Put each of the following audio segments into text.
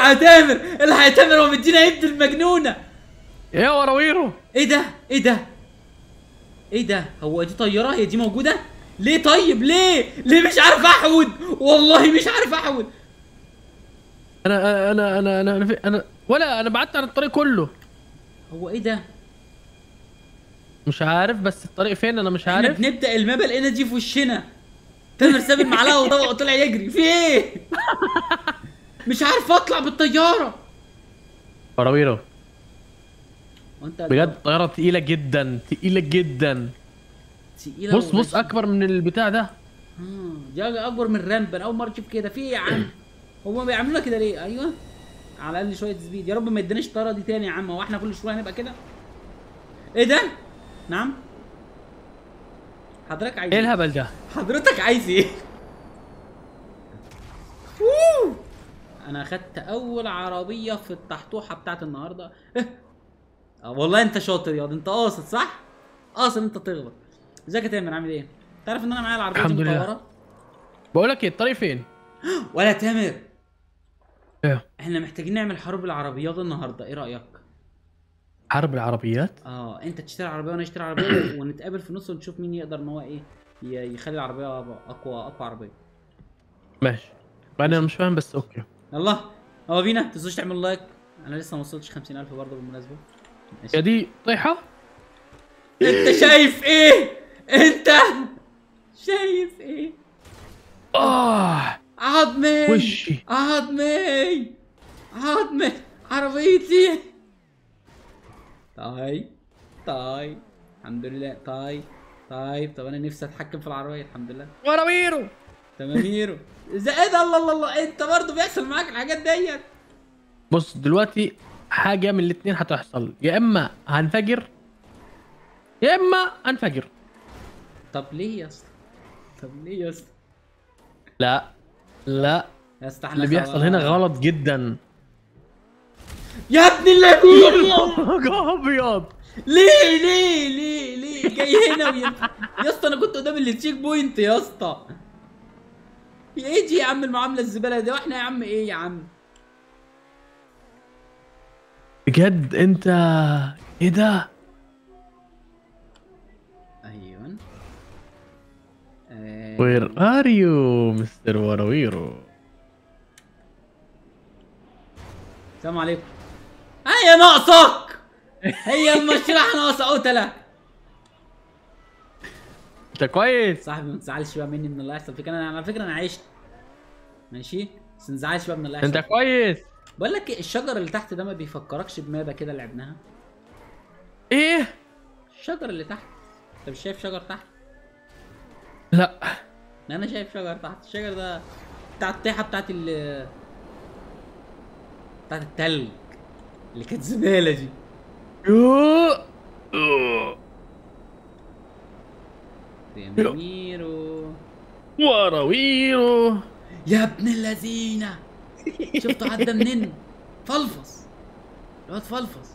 الحق يا تامر الحق يا تامر هو مدينا ابن المجنونه يا وراويرو ايه ده ايه ده ايه ده هو دي طياره هي دي موجوده ليه طيب ليه ليه مش عارف احود والله مش عارف احود انا انا انا انا انا, في أنا ولا انا بعدت عن الطريق كله هو ايه ده مش عارف بس الطريق فين انا مش احنا عارف بنبدا المابا لقينا دي في وشنا تامر ساب المعلقه وطبق وطلع يجري في ايه مش عارف اطلع بالطياره وراويرو وانت بجد طياره تقيله جدا تقيله جدا تقيلة بص بص ورزقة. اكبر من البتاع ده آه، دي اكبر من رامب انا اول مره اشوف كده في ايه يا عم هما بيعملونا كده ليه ايوه على الاقل شويه سبيد يا رب ما يديناش الطياره دي تاني يا عم هو احنا كل شويه هنبقى كده ايه ده نعم حضرتك عايز ايه ايه الهبل ده حضرتك عايز ايه ووو. انا اخدت اول عربيه في التحتوحه بتاعت النهارده اه والله انت شاطر ياض انت قاصد صح قاصد انت تغلط ازيك يا تامر عامل ايه تعرف ان انا معايا العربيه الحمد دي لله. مطوره بقول لك ايه الطريق فين ولا تامر ايه احنا محتاجين نعمل حرب العربيات النهارده ايه رايك حرب العربيات اه انت تشتري عربيه وانا اشتري عربيه ونتقابل في النص ونشوف مين يقدر ان هو ايه ي- يخلي العربيه اقوى اقوى عربيه ماشي انا مش فاهم بس اوكي يلا هو بينا تنسوش تعملوا لايك انا لسه ما وصلتش 50000 برضه بالمناسبه ماشي. يا دي طيحه انت شايف ايه انت شايف ايه اه عظمي وشي عظمي عظمي عربيتي طيب طيب الحمد لله طيب طيب طب انا نفسي اتحكم في العربيه الحمد لله وراويرو تماميرو ازاي ايه ده الله الله الله انت برضه بيحصل معاك الحاجات ديت بص دلوقتي حاجه من الاثنين هتحصل يا اما هنفجر يا اما هنفجر طب ليه يا اسطى طب ليه يا اسطى لا لا يا اسطى احنا اللي بيحصل هنا غلط جدا يا ابن الذين ابيض ليه ليه ليه ليه جاي هنا وين... يا اسطى انا كنت قدام التشيك بوينت يا اسطى ايه دي يا عم المعامله الزباله دي واحنا يا عم ايه يا عم بجد انت ايه ده ايوه آه، وير ار يو مستر وراويرو السلام عليكم هيا ناقصك هي المشرحه ناقصه قتله انت كويس صاحبي ما تزعلش بقى مني من اللي هيحصل فيك انا على فكره انا عشت ماشي بس ما تزعلش بقى من اللي هيحصل انت كويس بقول لك إيه، الشجر اللي تحت ده ما بيفكركش بمابا كده لعبناها ايه الشجر اللي تحت انت مش شايف شجر تحت لا لا انا شايف شجر تحت الشجر ده بتاع الطيحه بتاعت ال بتاعت التلج اللي كانت زباله دي يو أوه. تيميرو وراويرو يا ابن اللذينه شفتوا عدى منين فلفص الواد فلفص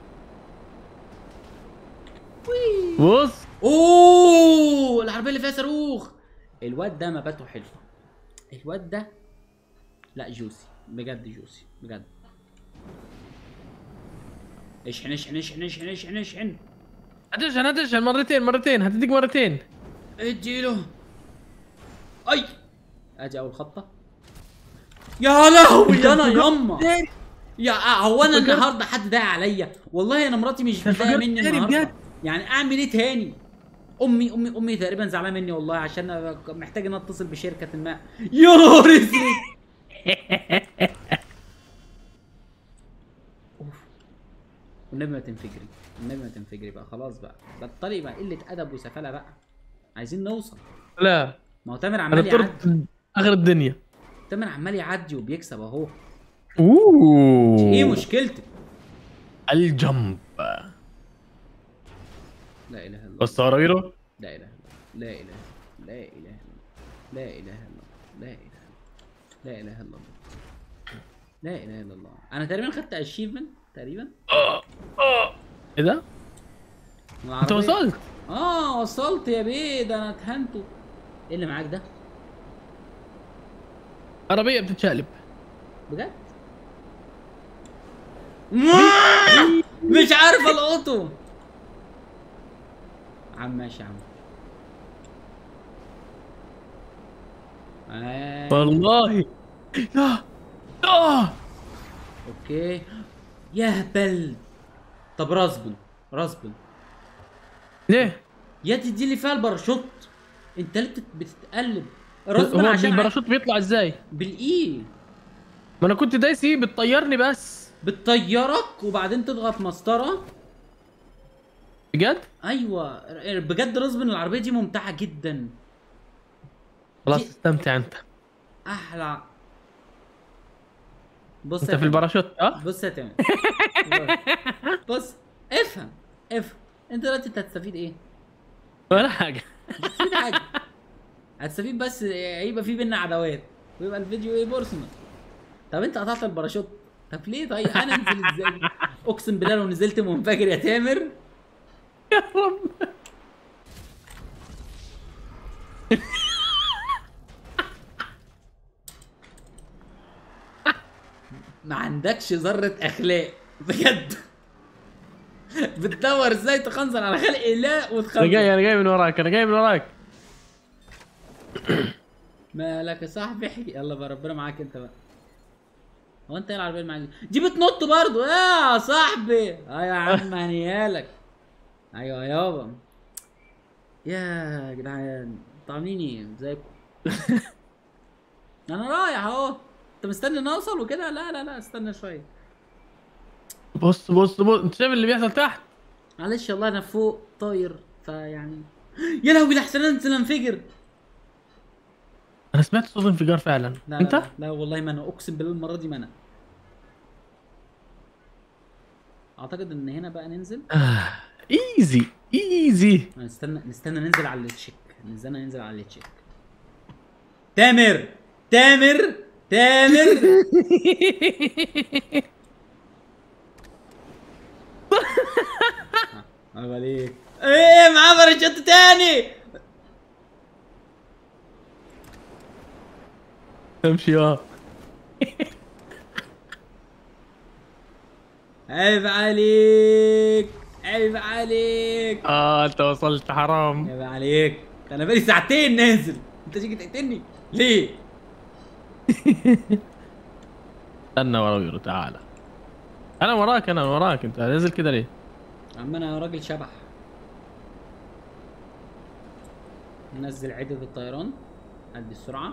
وي. بص اوه العربيه اللي فيها صاروخ الواد ده مباته حلو الواد ده لا جوسي بجد جوسي بجد اشحن اشحن اشحن اشحن اشحن اشحن هتشحن هتشحن مرتين مرتين هتديك مرتين اديله اي ادي اول خطه يا لهوي انا يما يا آه، هو انا انفجرت. النهارده حد ضايق عليا والله انا مراتي مش انفجرت متضايقه مني تاني النهارده بجد. يعني اعمل ايه تاني امي امي امي تقريبا زعلانه مني والله عشان أنا محتاج ان أنا اتصل بشركه ما يا نهار اسود أوف. والنبي ما تنفجري النبي ما تنفجري بقى خلاص بقى بطلي بقى قله ادب وسفاله بقى عايزين نوصل لا ما هو تامر انا عمال يعدي طرت اخر الدنيا تامر عمال يعدي وبيكسب اهو اوه ايه مشكلتك الجمب لا اله الا الله بص وراويرو لا اله الا الله لا اله لا اله الا الله لا اله الا الله لا اله الا الله لا اله الا الله انا تقريبا خدت اشيفمنت تقريبا ايه ده من انت العربية. وصلت اه وصلت يا بيه ده انا اتهنته ايه اللي معاك ده عربيه بتتشقلب بجد مش عارف القطه عم ماشي يا عم آه. والله لا لا اوكي يا هبل طب راسبن راسبن ليه؟ يا تدي لي فيها الباراشوت انت ليه بتت- بتتقلب راسبن هو عشان الباراشوت بيطلع ازاي؟ بالاي ما انا كنت دايس ايه بتطيرني بس بتطيرك وبعدين تضغط مسطره بجد؟ ايوه بجد راسبن العربيه دي ممتعه جدا خلاص دي- استمتع انت احلى بص انت يا في تامر. الباراشوت اه؟ بص يا تامر بص افهم افهم انت دلوقتي انت هتستفيد ايه؟ ولا حاجه مش هتستفيد حاجه هتستفيد بس هيبقى في بينا عداوات ويبقى الفيديو ايه بيرسونال طب انت قطعت الباراشوت طب ليه طيب انا انزل ازاي؟ اقسم بالله لو نزلت منفجر يا تامر يا رب ما عندكش ذرة أخلاق بجد بتدور ازاي تخنزر على خلق الله انا وتخنزر جاي انا جاي من وراك انا جاي من وراك مالك يا صاحبي احكي يلا بقى ربنا معاك انت بقى هو انت ايه العربيه اللي معاك دي؟ دي بتنط برضه يا صاحبي ايوه يا عم هنيالك ايوه يابا يا جدعان انتوا عاملين ايه ازيكم انا رايح اهو انت مستني ان اوصل وكده لا لا لا استنى شويه بص بص بص انت شايف اللي بيحصل تحت؟ معلش والله انا فوق طاير فيعني يا لهوي لحسن انزل انفجر انا سمعت صوت انفجار فعلا لا انت؟ لا, لا, لا والله ما انا اقسم بالله المره دي ما انا اعتقد ان هنا بقى ننزل آه. ايزي ايزي نستنى نستنى ننزل على التشيك نستنى ننزل على التشيك تامر تامر تامر عيب عليك ايه معاه باراشوت تاني امشي اه عيب عليك عيب عليك اه انت وصلت حرام عيب عليك انا بقالي ساعتين نازل انت تيجي تقتلني ليه استنى ورا بيرو تعالى انا وراك انا وراك انت نازل كده ليه؟ يا عم انا راجل شبح ننزل عدة الطيران قد السرعة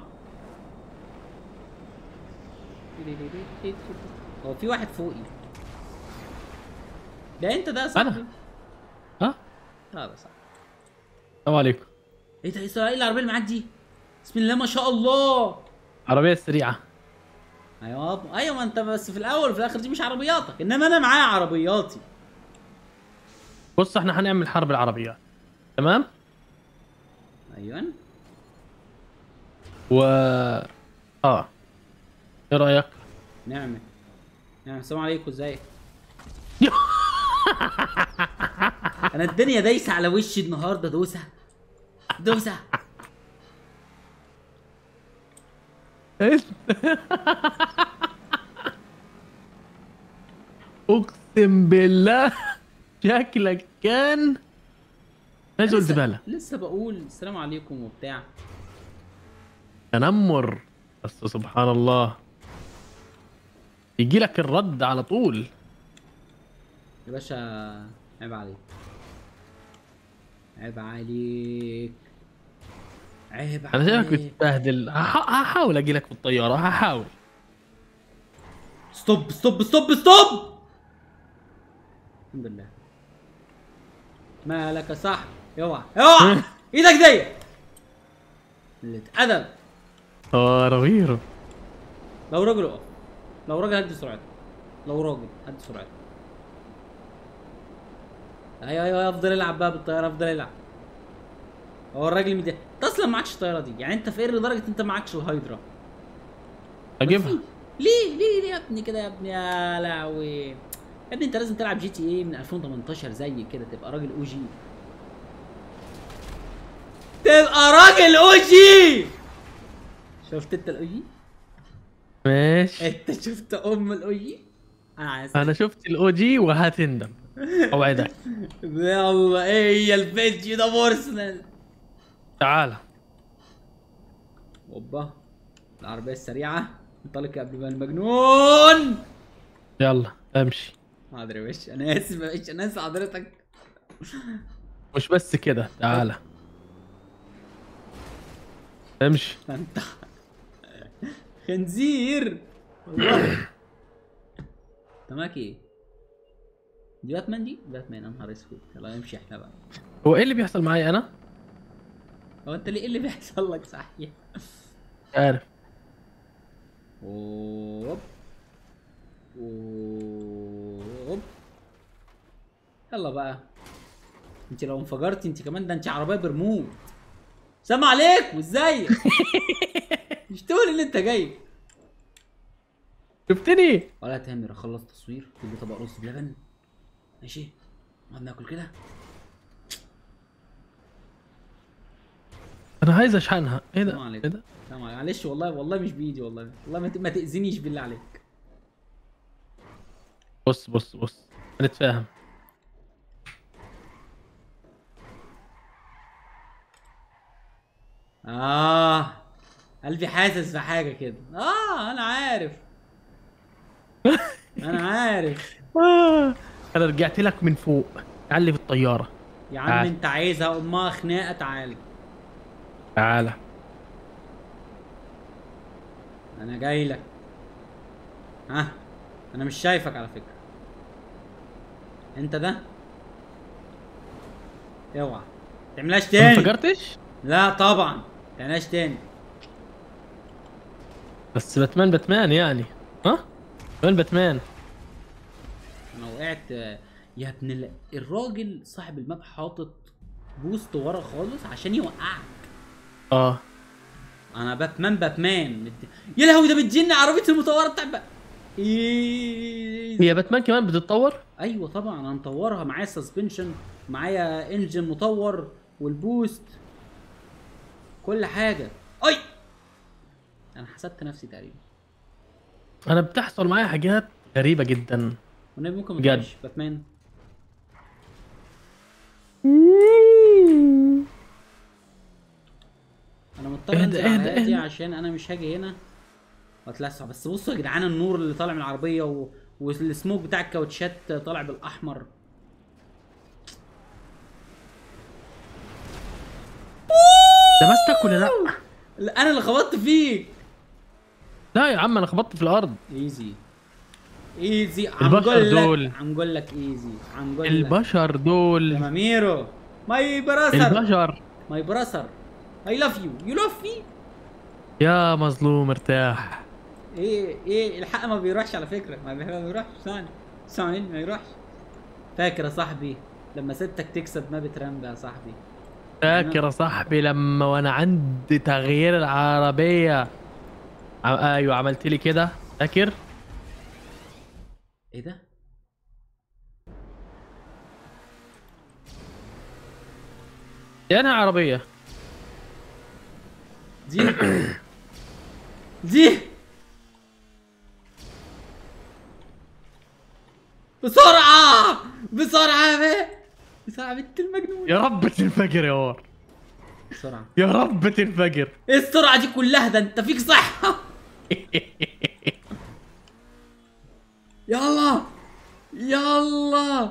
هو في واحد فوقي ده انت ده يا صاحبي أنا؟ ها؟ لا ده صح السلام عليكم ايه ده ايه العربية اللي معاك دي بسم الله ما شاء الله عربية سريعة ايوه ايوه ما انت بس في الاول وفي الاخر دي مش عربياتك انما انا معايا عربياتي بص احنا هنعمل حرب العربيات تمام؟ ايوه و اه ايه رايك؟ نعمة نعمة السلام عليكم ازيك انا الدنيا دايسه على وشي النهارده دوسه دوسه اقسم بالله شكلك كان نزل لسه- زباله لسه بقول السلام عليكم وبتاع تنمر بس سبحان الله يجي لك الرد على طول يا باشا عيب عليك عيب عليك عيب انا شايفك عليك بتبهدل هح- هحاول اجي لك في الطياره هحاول ستوب ستوب ستوب ستوب الحمد لله مالك يا صاحبي اوعى اوعى ايدك دي اللي اتأدب اه رويرو لو راجل اقف لو راجل هدي سرعته لو راجل هدي سرعته ايوه ايوه افضل العب بقى بالطياره افضل العب هو الراجل مدي انت اصلا معكش الطياره دي يعني انت فقير لدرجه انت معكش الهايدرا اجيبها ليه ليه ليه يا ابني كده يا ابني يا لهوي يا ابني انت لازم تلعب جي تي ايه من 2018 زي كده تبقى راجل او جي تبقى راجل او جي شفت انت الاو جي ماشي انت شفت ام الاو جي انا عايز انا شفت الاو جي وهتندم اوعدك يلا ايه هي البيج ده بورسنال تعال اوبا العربية السريعة انطلق قبل ما المجنون يلا امشي ما ادري وش انا اسف يا وش انا اسف حضرتك مش بس كده تعال امشي ده انت خنزير والله انت معاك ايه؟ دي باتمان دي؟ باتمان يا نهار اسود يلا نمشي احنا بقى هو ايه اللي بيحصل معايا انا؟ هو انت ليه ايه اللي بيحصل لك صحيح؟ مش عارف اوب اوب يلا بقى انت لو انفجرتي انت كمان ده انت عربيه برمود سلام عليك وازيك مش تقول ان انت جاي شفتني ولا تامر اخلص تصوير تجيب لي طبق رز بلبن ماشي نقعد ناكل كده انا عايز اشحنها ايه السلام ده؟ عليكم ايه ده؟ السلام عليكم معلش والله والله مش بايدي والله والله ما ت- ما تاذينيش بالله عليك بص بص بص هنتفاهم اه قلبي حاسس بحاجه كده اه انا عارف انا عارف آه. انا رجعت لك من فوق تعالي في الطياره يا عم تعال. انت عايزها امها خناقه تعالى تعالى انا جاي لك ها انا مش شايفك على فكره انت ده اوعى تعملهاش ما تاني انفجرتش؟ لا طبعا تعملهاش تاني بس باتمان باتمان يعني ها؟ وين باتمان؟ انا وقعت آه، يا ابن ال- الراجل صاحب الماب حاطط بوست ورا خالص عشان يوقعك اه انا باتمان باتمان مد... يا لهوي ده بتجيني عربيه المطوره بتاع بقى. إيه... هي باتمان كمان بتتطور؟ ايوه طبعا انا مطورها معايا سسبنشن معايا انجن مطور والبوست كل حاجه اي انا حسدت نفسي تقريبا انا بتحصل معايا حاجات غريبه جدا والنبي ممكن ما بجد. تبقاش باتمان انا مضطر اهدى- انزل على اهدى- هادي اهدى. عشان انا مش هاجي هنا واتلسع بس بصوا يا جدعان النور اللي طالع من العربيه و... والسموك بتاع الكاوتشات طالع بالاحمر لمستك ولا لا؟ لا انا اللي خبطت فيك لا يا عم انا خبطت في الارض ايزي ايزي عم البشر قول دول. لك عم قول لك ايزي عم قول لك البشر دول يا ماميرو ماي براسر البشر ماي براسر اي لاف يو يو لاف مي يا مظلوم ارتاح ايه ايه الحق ما بيروحش على فكره ما بي- ما بيروحش ثاني ثاني ما يروحش فاكر يا صاحبي لما سبتك تكسب ما بترمب يا صاحبي فاكر يا صاحبي لما وانا عندي تغيير العربيه ع- ايوه عملت لي كده فاكر ايه ده دي انا عربيه دي دي بسرعة بسرعة يا بيه بسرعة بنت المجنون يا رب تنفجر يا ور بسرعة يا رب تنفجر ايه السرعة دي كلها ده انت فيك صحة يلا يلا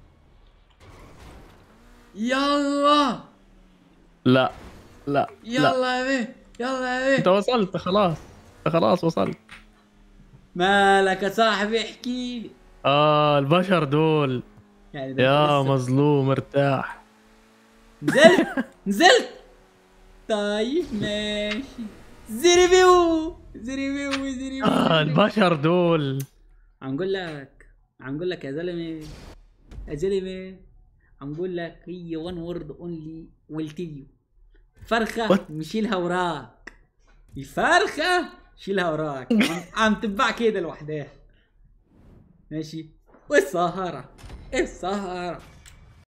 يلا لا لا لا يلا يا بيه يلا يا انت بيه وصلت خلاص انت خلاص وصلت مالك يا صاحبي احكي لي اه البشر دول يعني ده يا أنت لسه- مظلوم ارتاح نزلت نزلت طيب ماشي زريبيو زريبيو زريبيو آه البشر دول عم قول لك عم قول لك يا زلمه يا زلمه عم قول لك هي وان وورد اونلي ويل تيل يو فرخه What? نشيلها وراك الفرخه شيلها وراك عم, عم تتبع كده لوحدها ماشي والسهره السهره